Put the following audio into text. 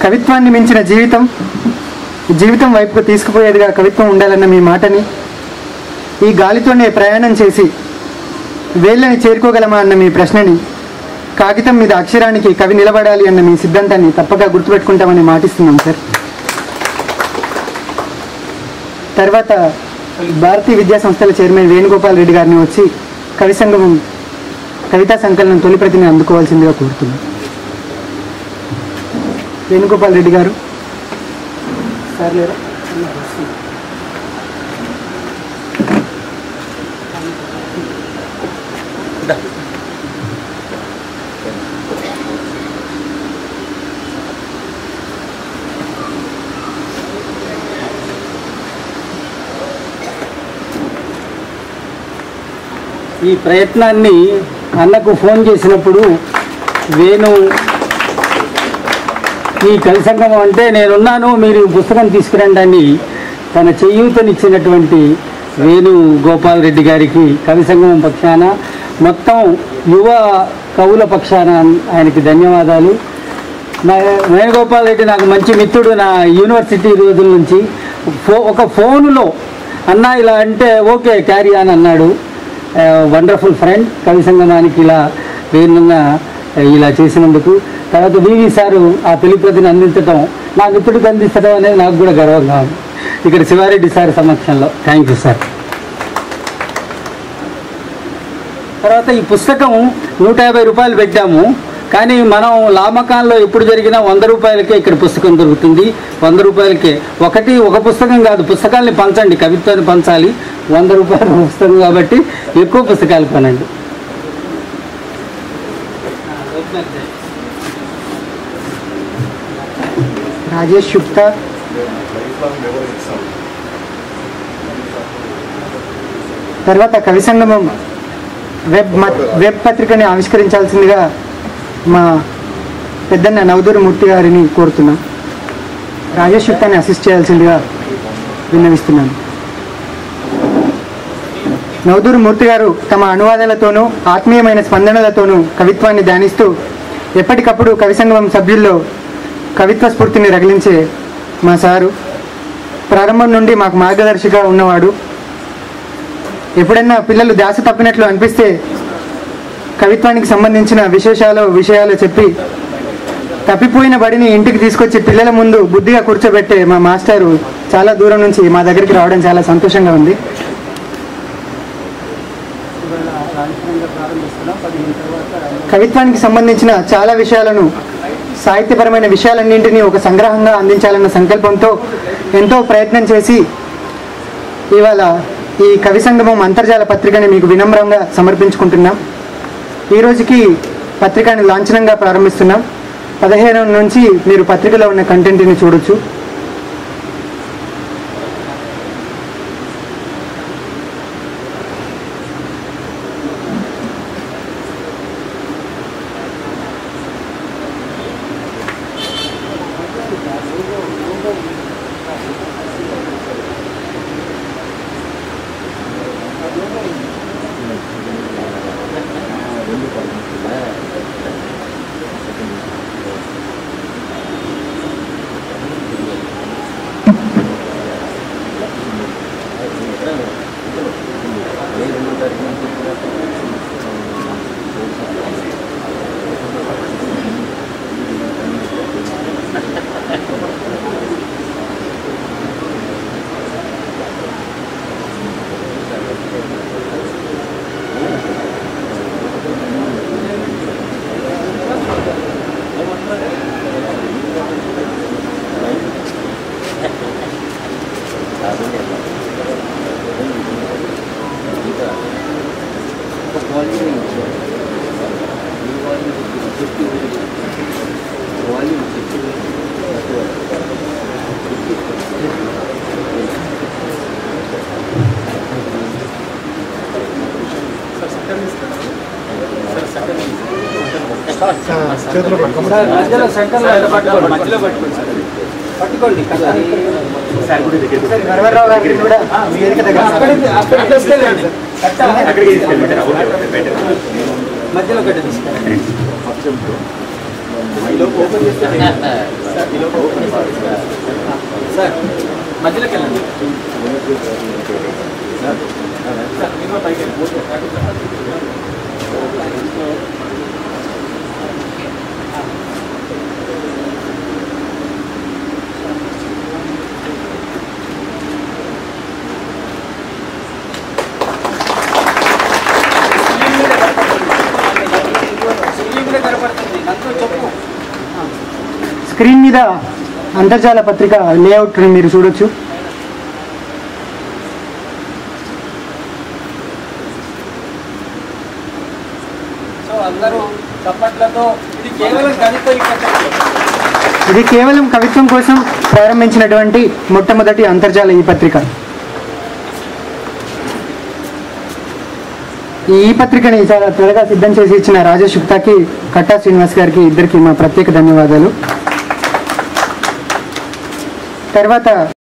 కవిత్వాన్ని మించిన జీవితం జీవితం వైపుకు తీసుకుపోయేదిగా కవిత్వం ఉండాలన్న మీ మాటని ఈ గాలితోనే ప్రయాణం చేసి వేళ్ళని చేరుకోగలమా అన్న మీ ప్రశ్నని కాగితం మీద అక్షరానికి కవి నిలబడాలి అన్న మీ సిద్ధాంతాన్ని తప్పక గుర్తుపెట్టుకుంటామని మాటిస్తున్నాం సార్ తర్వాత భారతీయ విద్యా సంస్థల చైర్మన్ వేణుగోపాల్ రెడ్డి గారిని వచ్చి కవి సంగమం కవితా సంకలనం తొలి ప్రతిని అందుకోవాల్సిందిగా కోరుతున్నాం వేణుగోపాల్ రెడ్డి గారు సార్ లేరా ఈ ప్రయత్నాన్ని అన్నకు ఫోన్ చేసినప్పుడు వేణు ఈ కవి సంగమం అంటే నేనున్నాను మీరు ఈ పుస్తకం తీసుకురండి అని తన చేయూతనిచ్చినటువంటి వేణు గోపాల్ రెడ్డి గారికి కవి సంగమం పక్షాన మొత్తం యువ కవుల పక్షాన ఆయనకి ధన్యవాదాలు నా వేణుగోపాల్ రెడ్డి నాకు మంచి మిత్రుడు నా యూనివర్సిటీ రోజుల నుంచి ఫో ఒక ఫోనులో అన్న ఇలా అంటే ఓకే క్యారీ ఆన్ అన్నాడు వండర్ఫుల్ ఫ్రెండ్ కవి సంగమానికి ఇలా వేరున్న ఇలా చేసినందుకు తర్వాత వివి సారు ఆ తెలిపతిని అందించడం నా మిత్రుడికి అందించడం అనేది నాకు కూడా గర్వంగా ఉంది ఇక్కడ శివారెడ్డి సార్ సమక్షంలో థ్యాంక్ యూ సార్ తర్వాత ఈ పుస్తకం నూట యాభై రూపాయలు పెట్టాము కానీ మనం లామకాన్లో ఎప్పుడు జరిగినా వంద రూపాయలకే ఇక్కడ పుస్తకం దొరుకుతుంది వంద రూపాయలకే ఒకటి ఒక పుస్తకం కాదు పుస్తకాల్ని పంచండి కవిత్వాన్ని పంచాలి వంద రూపాయల పుస్తకం కాబట్టి ఎక్కువ పుస్తకాలు కొనండి రాజేష్ గుప్తా తర్వాత కవి సంగమం వెబ్ మత్- వెబ్ పత్రికని ఆవిష్కరించాల్సిందిగా మా పెద్దన్న నవదూరు మూర్తి గారిని కోరుతున్నాం రాజేష్ గుప్తాని అసిస్ట్ చేయాల్సిందిగా విన్నవిస్తున్నాను నవదూరు మూర్తి గారు తమ అనువాదాలతోనూ ఆత్మీయమైన స్పందనలతోనూ కవిత్వాన్ని ధ్యానిస్తూ ఎప్పటికప్పుడు కవి సంగమం సభ్యుల్లో కవిత్వ స్ఫూర్తిని రగిలించే మా సారు ప్రారంభం నుండి మాకు మార్గదర్శిగా ఉన్నవాడు ఎప్పుడైనా పిల్లలు ధ్యాస తప్పినట్లు అనిపిస్తే కవిత్వానికి సంబంధించిన విశేషాలు విషయాలు చెప్పి తప్పిపోయిన బడిని ఇంటికి తీసుకొచ్చి పిల్లల ముందు బుద్ధిగా కూర్చోబెట్టే మా మాస్టారు చాలా దూరం నుంచి మా దగ్గరికి రావడం చాలా సంతోషంగా ఉంది కవిత్వానికి సంబంధించిన చాలా విషయాలను సాహిత్యపరమైన విషయాలన్నింటినీ ఒక సంగ్రహంగా అందించాలన్న సంకల్పంతో ఎంతో ప్రయత్నం చేసి ఇవాళ ఈ కవి సంగమం అంతర్జాల పత్రికని మీకు వినమ్రంగా సమర్పించుకుంటున్నాం ఈ రోజుకి పత్రికని లాంఛనంగా ప్రారంభిస్తున్నాం పదిహేను నుంచి మీరు పత్రికలో ఉన్న కంటెంట్ని చూడొచ్చు సార్ మధ్యలో సెంటర్లో ఇలా పట్టుకోండి మధ్యలో పట్టుకోండి పట్టుకోండి వరవరరావు గారిని కూడా వేదిక దగ్గర అక్కడికి అక్కడికి తీసుకెళ్ళండి మధ్యలో కట్టి తీసుకెళ్ళండి సార్ మధ్యలోకి వెళ్ళండి కనపడుతుంది నాతో చెప్పు స్క్రీన్ మీద అంతర్జాల పత్రిక లేఅవుట్ మీరు చూడొచ్చు సో అందరూ చప్పట్లతో ఇది కేవలం గణిత యుగ ఇది కేవలం కవిత్వం కోసం ప్రారంభించినటువంటి మొట్టమొదటి అంతర్జాల ఈ పత్రిక ఈ ఈ పత్రికని చాలా త్వరగా సిద్ధం చేసి ఇచ్చిన రాజేష్ గుప్తాకి కట్టా శ్రీనివాస్ గారికి ఇద్దరికి మా ప్రత్యేక ధన్యవాదాలు తర్వాత